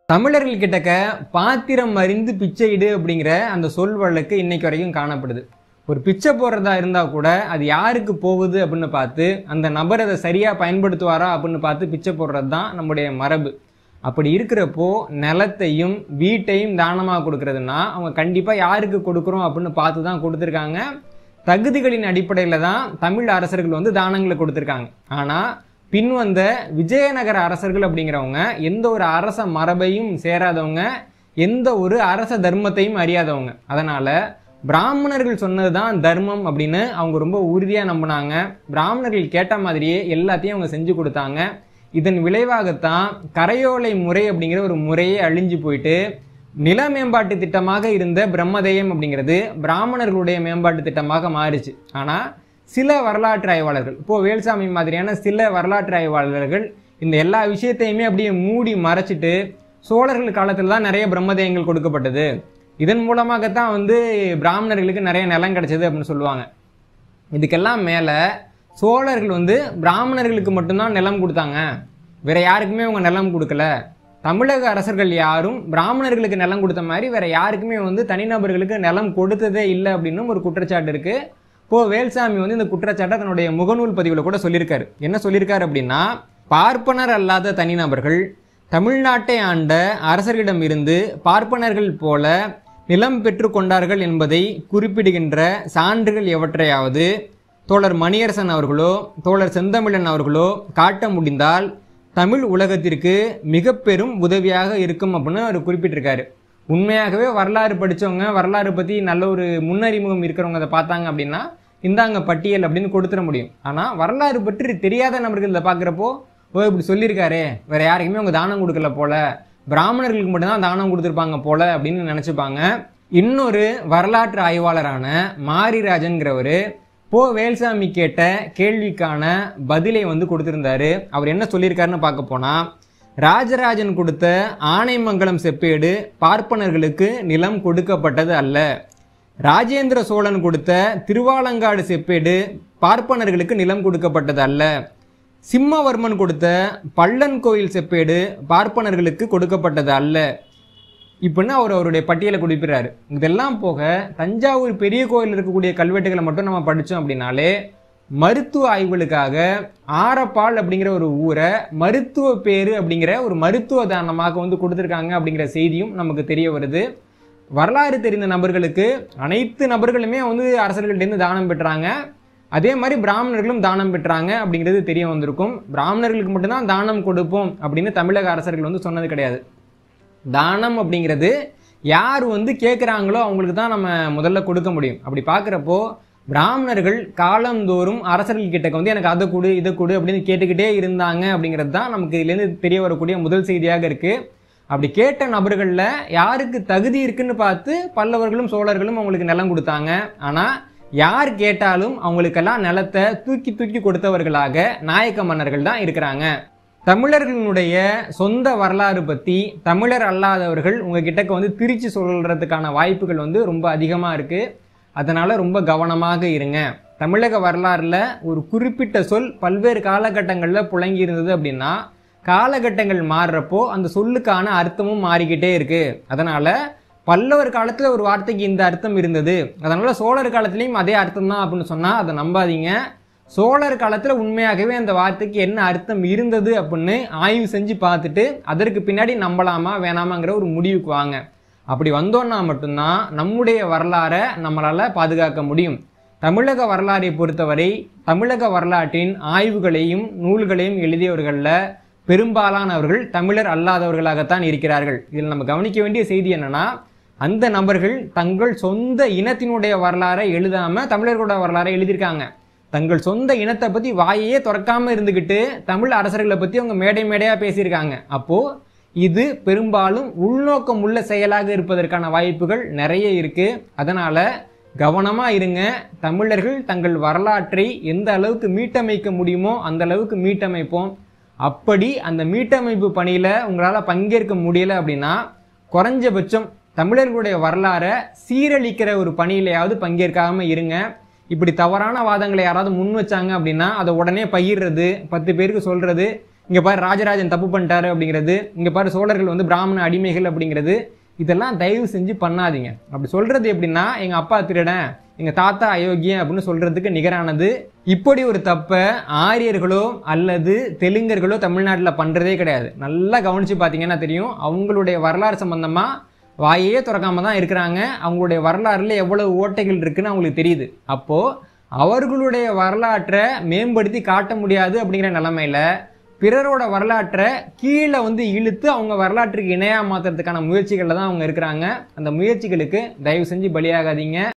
தமிழர்கள் கிட்டக்க பாத்திரம் அறிந்து பிச்சையிடு அப்படிங்கிற அந்த சொல் வழக்கு இன்னைக்கு வரைக்கும் காணப்படுது ஒரு பிச்சை போடுறதா இருந்தா கூட அது யாருக்கு போகுது அப்படின்னு பார்த்து அந்த நபர் அதை சரியா பயன்படுத்துவாரா அப்படின்னு பார்த்து பிச்சை போடுறது தான் நம்முடைய மரபு அப்படி இருக்கிறப்போ நிலத்தையும் வீட்டையும் தானமாக கொடுக்கறதுன்னா அவங்க கண்டிப்பாக யாருக்கு கொடுக்குறோம் அப்படின்னு பார்த்து தான் கொடுத்துருக்காங்க தகுதிகளின் அடிப்படையில் தான் தமிழ் அரசர்கள் வந்து தானங்களை கொடுத்துருக்காங்க ஆனால் பின் வந்த விஜயநகர அரசர்கள் அப்படிங்கிறவங்க எந்த ஒரு அரச மரபையும் சேராதவங்க எந்த ஒரு அரச தர்மத்தையும் அறியாதவங்க அதனால பிராமணர்கள் சொன்னது தான் தர்மம் அப்படின்னு அவங்க ரொம்ப உறுதியாக நம்பினாங்க பிராமணர்கள் கேட்ட மாதிரியே எல்லாத்தையும் அவங்க செஞ்சு கொடுத்தாங்க இதன் விளைவாகத்தான் கரையோலை முறை அப்படிங்கிற ஒரு முறையே அழிஞ்சு போயிட்டு நில மேம்பாட்டு திட்டமாக இருந்த பிரம்மதேயம் அப்படிங்கிறது பிராமணர்களுடைய மேம்பாட்டு திட்டமாக மாறிச்சு ஆனால் சில வரலாற்று ஆய்வாளர்கள் இப்போ வேல்சாமி மாதிரியான சில வரலாற்று ஆய்வாளர்கள் இந்த எல்லா விஷயத்தையுமே அப்படியே மூடி மறைச்சிட்டு சோழர்கள் காலத்தில் தான் நிறைய பிரம்மதேயங்கள் கொடுக்கப்பட்டது இதன் மூலமாகத்தான் வந்து பிராமணர்களுக்கு நிறைய நிலம் கிடைச்சது அப்படின்னு சொல்லுவாங்க இதுக்கெல்லாம் மேலே சோழர்கள் வந்து பிராமணர்களுக்கு மட்டும்தான் நிலம் கொடுத்தாங்க வேற யாருக்குமே அவங்க நிலம் கொடுக்கல தமிழக அரசர்கள் யாரும் பிராமணர்களுக்கு நிலம் கொடுத்த மாதிரி வேற யாருக்குமே வந்து தனிநபர்களுக்கு நிலம் கொடுத்ததே இல்லை அப்படின்னும் ஒரு குற்றச்சாட்டு இருக்கு இப்போ வேல்சாமி வந்து இந்த குற்றச்சாட்டை தன்னுடைய முகநூல் பதிவில் கூட சொல்லியிருக்காரு என்ன சொல்லியிருக்காரு அப்படின்னா பார்ப்பனர் அல்லாத தனிநபர்கள் தமிழ்நாட்டை ஆண்ட அரசர்களிடம் இருந்து பார்ப்பனர்கள் போல நிலம் பெற்று கொண்டார்கள் என்பதை குறிப்பிடுகின்ற சான்றுகள் எவற்றையாவது தோழர் மணியரசன் அவர்களோ தோழர் செந்தமிழன் அவர்களோ காட்ட முடிந்தால் தமிழ் உலகத்திற்கு மிக பெரும் உதவியாக இருக்கும் அப்படின்னு அவர் குறிப்பிட்டிருக்காரு உண்மையாகவே வரலாறு படித்தவங்க வரலாறு பற்றி நல்ல ஒரு முன்னறிமுகம் இருக்கிறவங்க அதை பார்த்தாங்க அப்படின்னா இந்தாங்க பட்டியல் அப்படின்னு கொடுத்துட முடியும் ஆனால் வரலாறு பற்றி தெரியாத நபர்கள் இதை பார்க்குறப்போ ஓ இப்படி சொல்லியிருக்காரே வேற யாருக்குமே அவங்க தானம் கொடுக்கல போல பிராமணர்களுக்கு மட்டும்தான் தானம் கொடுத்துருப்பாங்க போல அப்படின்னு நினச்சிப்பாங்க இன்னொரு வரலாற்று ஆய்வாளரான மாரிராஜன்கிறவர் போ வேல்சாமி கேட்ட கேள்விக்கான பதிலை வந்து கொடுத்திருந்தாரு அவர் என்ன சொல்லியிருக்காருன்னு பார்க்க போனா ராஜராஜன் கொடுத்த ஆனைமங்கலம் செப்பேடு பார்ப்பனர்களுக்கு நிலம் கொடுக்கப்பட்டது அல்ல ராஜேந்திர சோழன் கொடுத்த திருவாலங்காடு செப்பேடு பார்ப்பனர்களுக்கு நிலம் கொடுக்கப்பட்டது அல்ல சிம்மவர்மன் கொடுத்த பள்ளன் கோயில் செப்பேடு பார்ப்பனர்களுக்கு கொடுக்கப்பட்டது அல்ல இப்படின்னு அவர் அவருடைய பட்டியலை குறிப்பிடுறாரு இதெல்லாம் போக தஞ்சாவூர் பெரிய கோயில் இருக்கக்கூடிய கல்வெட்டுகளை மட்டும் நம்ம படித்தோம் அப்படின்னாலே மருத்துவ ஆய்வுகளுக்காக ஆரப்பால் அப்படிங்கிற ஒரு ஊரை மருத்துவ பேரு அப்படிங்கிற ஒரு மருத்துவ தானமாக வந்து கொடுத்துருக்காங்க அப்படிங்கிற செய்தியும் நமக்கு தெரிய வருது வரலாறு தெரிந்த நபர்களுக்கு அனைத்து நபர்களுமே வந்து அரசர்கள்ட்டேருந்து தானம் பெற்றாங்க அதே மாதிரி பிராமணர்களும் தானம் பெற்றாங்க அப்படிங்கிறது தெரிய வந்திருக்கும் பிராமணர்களுக்கு மட்டும்தான் தானம் கொடுப்போம் அப்படின்னு தமிழக அரசர்கள் வந்து சொன்னது கிடையாது தானம் அப்படிங்கிறது யார் வந்து கேட்குறாங்களோ அவங்களுக்கு தான் நம்ம முதல்ல கொடுக்க முடியும் அப்படி பார்க்குறப்போ பிராமணர்கள் காலந்தோறும் அரசர்கள் கிட்ட வந்து எனக்கு அதை கொடு இதை கொடு அப்படின்னு கேட்டுக்கிட்டே இருந்தாங்க அப்படிங்கிறது தான் நமக்கு இதுலேருந்து தெரிய வரக்கூடிய முதல் செய்தியாக இருக்குது அப்படி கேட்ட நபர்களில் யாருக்கு தகுதி இருக்குன்னு பார்த்து பல்லவர்களும் சோழர்களும் அவங்களுக்கு நிலம் கொடுத்தாங்க ஆனால் யார் கேட்டாலும் அவங்களுக்கெல்லாம் நிலத்தை தூக்கி தூக்கி கொடுத்தவர்களாக நாயக்க மன்னர்கள் தான் இருக்கிறாங்க தமிழர்களுடைய சொந்த வரலாறு பற்றி தமிழர் அல்லாதவர்கள் உங்ககிட்டக்க வந்து திரிச்சு சொல்கிறதுக்கான வாய்ப்புகள் வந்து ரொம்ப அதிகமாக இருக்குது அதனால் ரொம்ப கவனமாக இருங்க தமிழக வரலாறில் ஒரு குறிப்பிட்ட சொல் பல்வேறு காலகட்டங்களில் புழங்கி இருந்தது அப்படின்னா காலகட்டங்கள் மாறுறப்போ அந்த சொல்லுக்கான அர்த்தமும் மாறிக்கிட்டே இருக்கு அதனால பல்லவர் காலத்தில் ஒரு வார்த்தைக்கு இந்த அர்த்தம் இருந்தது அதனால சோழர் காலத்துலேயும் அதே அர்த்தம் தான் அப்படின்னு சொன்னால் அதை நம்பாதீங்க சோழர் காலத்தில் உண்மையாகவே அந்த வார்த்தைக்கு என்ன அர்த்தம் இருந்தது அப்படின்னு ஆய்வு செஞ்சு பார்த்துட்டு அதற்கு பின்னாடி நம்பலாமா வேணாமாங்கிற ஒரு முடிவுக்கு வாங்க அப்படி வந்தோன்னா மட்டும்தான் நம்முடைய வரலாறை நம்மளால் பாதுகாக்க முடியும் தமிழக வரலாறை பொறுத்தவரை தமிழக வரலாற்றின் ஆய்வுகளையும் நூல்களையும் எழுதியவர்களில் பெரும்பாலானவர்கள் தமிழர் அல்லாதவர்களாகத்தான் இருக்கிறார்கள் இதில் நம்ம கவனிக்க வேண்டிய செய்தி என்னன்னா அந்த நபர்கள் தங்கள் சொந்த இனத்தினுடைய வரலாறை எழுதாம தமிழர்களோட வரலாறை எழுதியிருக்காங்க தங்கள் சொந்த இனத்தை பத்தி வாயையே திறக்காம இருந்துகிட்டு தமிழ் அரசர்களை பத்தி அவங்க மேடை மேடையா பேசியிருக்காங்க அப்போ இது பெரும்பாலும் உள்நோக்கம் உள்ள செயலாக இருப்பதற்கான வாய்ப்புகள் நிறைய இருக்கு அதனால கவனமா இருங்க தமிழர்கள் தங்கள் வரலாற்றை எந்த அளவுக்கு மீட்டமைக்க முடியுமோ அந்த அளவுக்கு மீட்டமைப்போம் அப்படி அந்த மீட்டமைப்பு பணியில உங்களால பங்கேற்க முடியல அப்படின்னா குறைஞ்சபட்சம் தமிழர்களுடைய வரலாறை சீரழிக்கிற ஒரு பணியிலையாவது பங்கேற்காம இருங்க இப்படி தவறான வாதங்களை யாராவது முன் வச்சாங்க அப்படின்னா அதை உடனே பகிர்றது பத்து பேருக்கு சொல்றது இங்க பாரு ராஜராஜன் தப்பு பண்ணிட்டாரு அப்படிங்கிறது இங்க பாரு சோழர்கள் வந்து பிராமண அடிமைகள் அப்படிங்கிறது இதெல்லாம் தயவு செஞ்சு பண்ணாதீங்க அப்படி சொல்றது எப்படின்னா எங்க அப்பா திருடன் எங்க தாத்தா அயோக்கியன் அப்படின்னு சொல்றதுக்கு நிகரானது இப்படி ஒரு தப்பை ஆரியர்களோ அல்லது தெலுங்கர்களோ தமிழ்நாட்டில் பண்றதே கிடையாது நல்லா கவனிச்சு பார்த்தீங்கன்னா தெரியும் அவங்களுடைய வரலாறு சம்பந்தமா வாயே திறக்காம தான் இருக்கிறாங்க அவங்களுடைய வரலாறுல எவ்வளவு ஓட்டைகள் இருக்குன்னு அவங்களுக்கு தெரியுது அப்போ அவர்களுடைய வரலாற்றை மேம்படுத்தி காட்ட முடியாது அப்படிங்கிற நிலைமையில பிறரோட வரலாற்றை கீழே வந்து இழுத்து அவங்க வரலாற்றுக்கு இணையா மாத்துறதுக்கான முயற்சிகள்ல தான் அவங்க இருக்கிறாங்க அந்த முயற்சிகளுக்கு தயவு செஞ்சு பலியாகாதீங்க